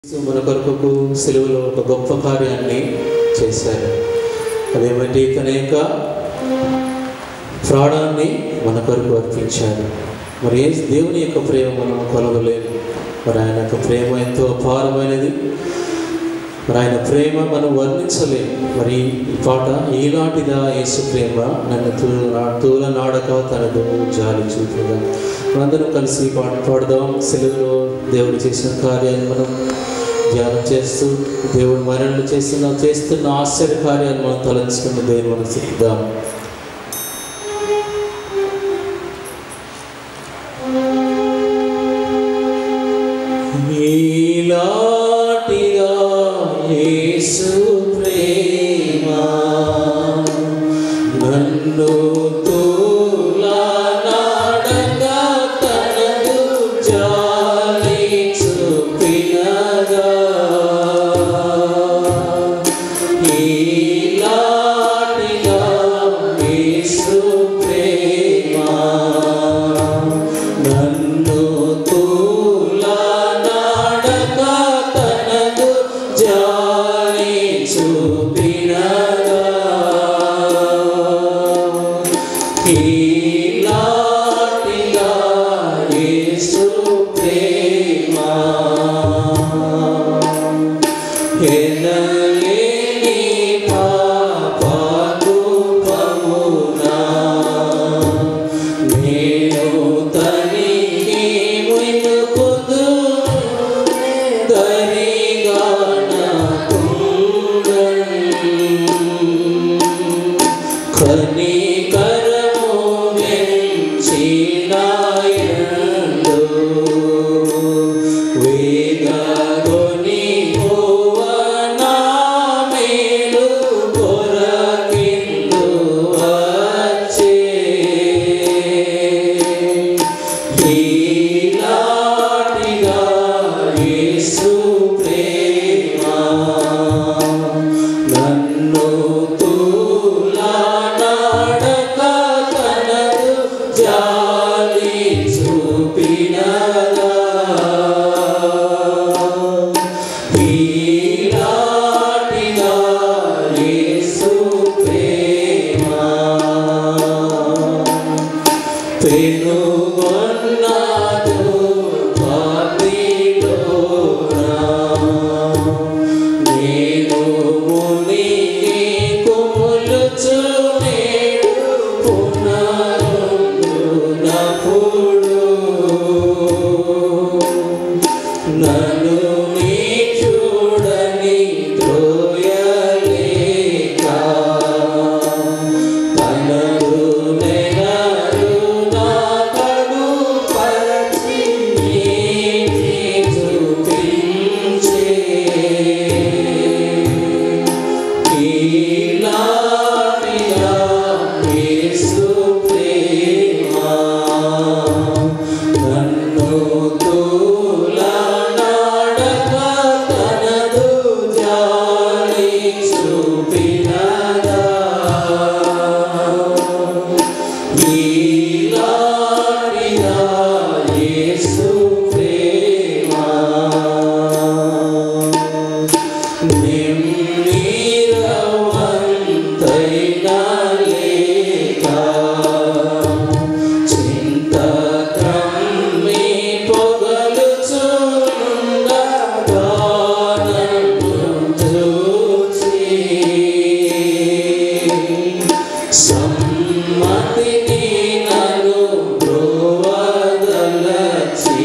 యేసు మన కొరకు సెలవులో ఒక గొప్ప కార్యాన్ని చేశారు అదేమంటే తన యొక్క ప్రాణాన్ని మన కొరకు అర్పించారు మరి ఏ దేవుని యొక్క ప్రేమ మనం కొలవలేము మరి ఆయన యొక్క ప్రేమ ఎంతో అపారమైనది మరి ఆయన ప్రేమ మనం వర్ణించలేము మరి ఈ పాట ఈలాంటిదా యేసు ప్రేమ నన్ను తూ తూల నాడక తనదు జాలి చూపుగా మనందరం కలిసి ఈ పాట పాడదాం సెలవులో దేవుడు చేసిన కార్యాన్ని మనం ధ్యానం చేస్తూ దేవుడు మరణలు చేస్తున్న చేస్తున్న ఆశ్చర్య కార్యాన్ని మనం తలంచుకున్న దేవుని మనం సిద్ధాం ఈలాటిగా యేసు ప్రేమ నన్ను తూలనాడగా తనదు జాలి చూపినగా ఈలాటిగా యేసు ప్రేమ నన్ను తూలనాడగా తనదు జాలి చూపినగా ఈలాటిగా యేసు ప్రేమ ఎనలేని పాపపు పమునా నేను తనికి మునుకుదు దరిగాన కనికరము వెంచినాయందు వేగగొని హోవనా మేలు కొరకిందు వచ్చే ఈలాటిగా యేసు ప్రేమ నన్ను తూలనాడక తనదు జాలి చూపినగా ఈలాటిగా యేసు ప్రేమ పెనుగొన్నాడు పాపిలోనా. నేను మునిగి కుములుచునేడు పునరుండునప్పుడు. నన్ను నీ చూడని త్రోయలేక తనదు నెలరు నా కడు పరచి నీతి చూపించే. ఈలాటిగా యేసు ప్రేమ నన్ను తూలనాడక తనదు జాలి చూపినగా ఈలాటిగా యేసు ప్రేమ నిమ్మిరవంతైనా లేక చింత క్రమ్మి పొగలుచుండగా నన్ను చూచి సమ్మతిని నన్ను బ్రోవదలచి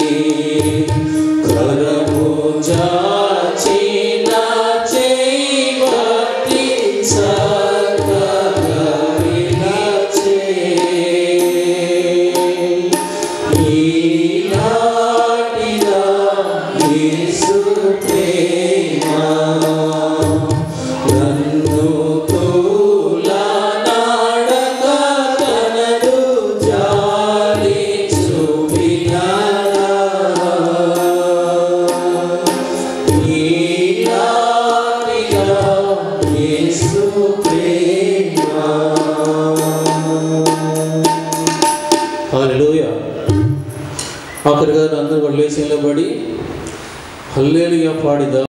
కరము చాచి నా చేపట్టి సకల విలచే. ఈనాటిగా యేసు ప్రేమ నన్ను తూలనాడక తనదు జాలి చూపినగా. ఈనాటిగా యేసు ప్రేమ. హల్లెలూయా ఆఖరిగా అందరూ కూడా లేచి నిలబడి హల్లేలుగా పాడిదా